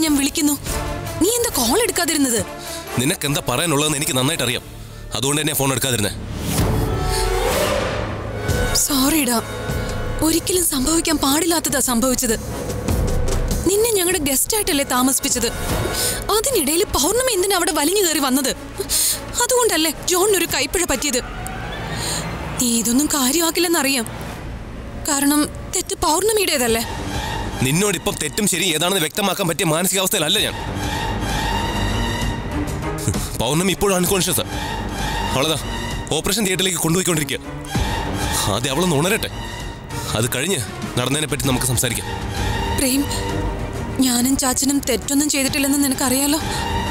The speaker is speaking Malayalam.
ഞാൻ വിളിക്കുന്നു നീ എന്താ കോൾ എടുക്കാതിരുന്നത് നിനക്ക് എന്താ പറയാനുള്ളതെന്ന് എനിക്ക് നന്നായിട്ട് അറിയാം അതുകൊണ്ട് തന്നെ ഫോൺ എടുക്കാതിരുന്നേ സോറിടാ ഒരിക്കലും സംഭവിക്കാൻ പാടില്ലാത്തതാ സംഭവിച്ചത് നിന്നെ ഞങ്ങളുടെ ഗസ്റ്റ് ആയിട്ടല്ലേ താമസിപ്പിച്ചത് അതിനിടയിൽ പൗർണമി എന്തിനാ അവിടെ വലിഞ്ഞു കയറി വന്നത് അതുകൊണ്ടല്ലേ ജോണിനൊരു കൈപ്പിഴ പറ്റിയത് നീ ഇതൊന്നും കാര്യമാക്കില്ലെന്നറിയാം കാരണം തെറ്റ് പൗർണമിയുടേതല്ലേ നിന്നോട് ഇപ്പം തെറ്റും ശരി ഏതാണെന്ന് വ്യക്തമാക്കാൻ പറ്റിയ മാനസികാവസ്ഥയിലല്ല ഞാൻ പൗർണമി ഇപ്പോഴും അൺകോൺഷ്യസ് അവളതാ ഓപ്പറേഷൻ തിയേറ്ററിലേക്ക് കൊണ്ടുപോയിക്കൊണ്ടിരിക്കുക ആദ്യം അവളൊന്ന് ഉണരട്ടെ അത് കഴിഞ്ഞ് നടന്നതിനെ പറ്റി നമുക്ക് സംസാരിക്കാം പ്രേം ഞാനും ചാച്ചനും തെറ്റൊന്നും ചെയ്തിട്ടില്ലെന്ന് നിനക്കറിയാലോ